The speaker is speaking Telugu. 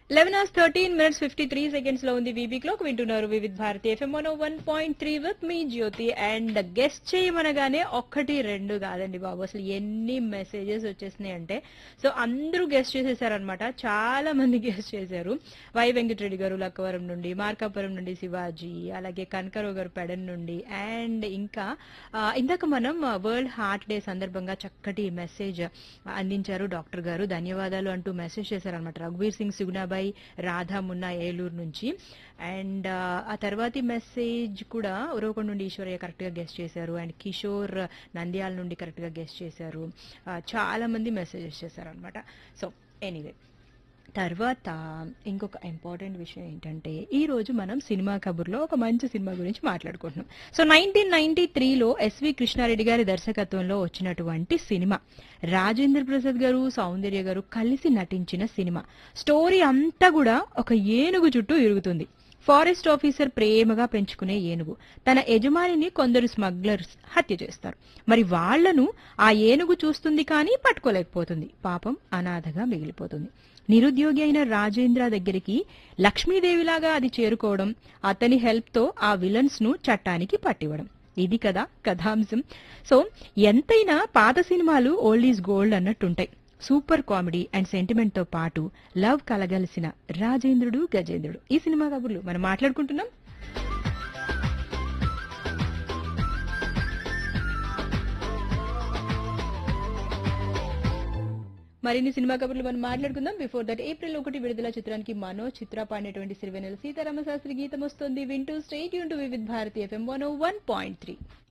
eleven hours thirteen minutes fifty three seconds లో ఉంది వీబీ క్లోక్ వింటున్నారు Vividh Bharati F M one one point three with మీ జ్యోతి అండ్ గెస్ట్ చేయమనగానే ఒక్కటి రెండు కాదండి బాబు అసలు ఎన్ని మెసేజెస్ వచ్చేసినాయి అంటే సో అందరూ గెస్ట్ చేసేసారనమాట చాలా మంది గెస్ట్ చేశారు వై వెంకటరెడ్డి గారు లక్కవరం నుండి మార్కాపురం నుండి శివాజీ అలాగే కనకరావు గారు పెడన్ నుండి అండ్ ఇంకా ఆ, ఇందాక మనం వరల్డ్ హార్ట్ డే సందర్భంగా చక్కటి మెసేజ్ అందించారు డాక్టర్ గారు ధన్యవాదాలు అంటూ మెసేజ్ చేశారనమాట రఘువీర్ సింగ్ సుగుణాబాయి రాధా మున్నా ఏలూరు నుంచి అండ్ ఆ తర్వాతి మెసేజ్ కూడా ఉరవకొండ నుండి ఈశ్వరయ్య కరెక్ట్ గా గెస్ట్ చేశారు అండ్ కిషోర్ నంద్యాల నుండి కరెక్ట్ గా గెస్ట్ చేశారు ఆ, చాలా మంది మెసేజెస్ చేశారు అనమాట సో ఎనీవే తర్వాత ఇంకొక ఇంపార్టెంట్ విషయం ఏంటంటే ఈ రోజు మనం సినిమా కబుర్లో ఒక మంచి సినిమా గురించి మాట్లాడుకుంటున్నాం సో నైన్టీన్ నైన్టీ త్రీలో ఎస్వి కృష్ణారెడ్డి గారి దర్శకత్వంలో వచ్చినటువంటి సినిమా రాజేంద్ర ప్రసాద్ గారు సౌందర్య గారు కలిసి నటించిన సినిమా స్టోరీ అంతా కూడా ఒక ఏనుగు చుట్టూ ఇరుగుతుంది ఫారెస్ట్ ఆఫీసర్ ప్రేమగా పెంచుకునే ఏనుగు తన యజమానిని కొందరు స్మగ్లర్స్ హత్య చేస్తారు మరి వాళ్లను ఆ ఏనుగు చూస్తుంది కానీ పట్టుకోలేకపోతుంది పాపం అనాథగా మిగిలిపోతుంది నిరుద్యోగి అయిన రాజేంద్ర దగ్గరికి లక్ష్మీదేవిలాగా అది చేరుకోవడం అతని హెల్ప్ తో ఆ విలన్స్ ను చట్టానికి పట్టివ్వడం ఇది కదా కథాంశం సో ఎంతైనా పాత సినిమాలు ఓల్డ్ ఈజ్ గోల్డ్ అన్నట్టుంటాయి సూపర్ కామెడీ అండ్ సెంటిమెంట్ తో పాటు లవ్ కలగలిసిన రాజేంద్రుడు గజేంద్రుడు ఈ సినిమా కబుర్లు మనం మాట్లాడుకుంటున్నాం మరిన్ని సినిమా కబుర్లు మనం మాట్లాడుకుందాం బిఫోర్ దట్ ఏప్రిల్ ఒకటి విడుదల చిత్రానికి మనో చిత్ర పాడినటువంటి సిరివెనెల సీతారామ శాస్త్రి గీతం వస్తుంది వింటూ స్టేట్ యూన్ to Vividh Bharati F M one one point three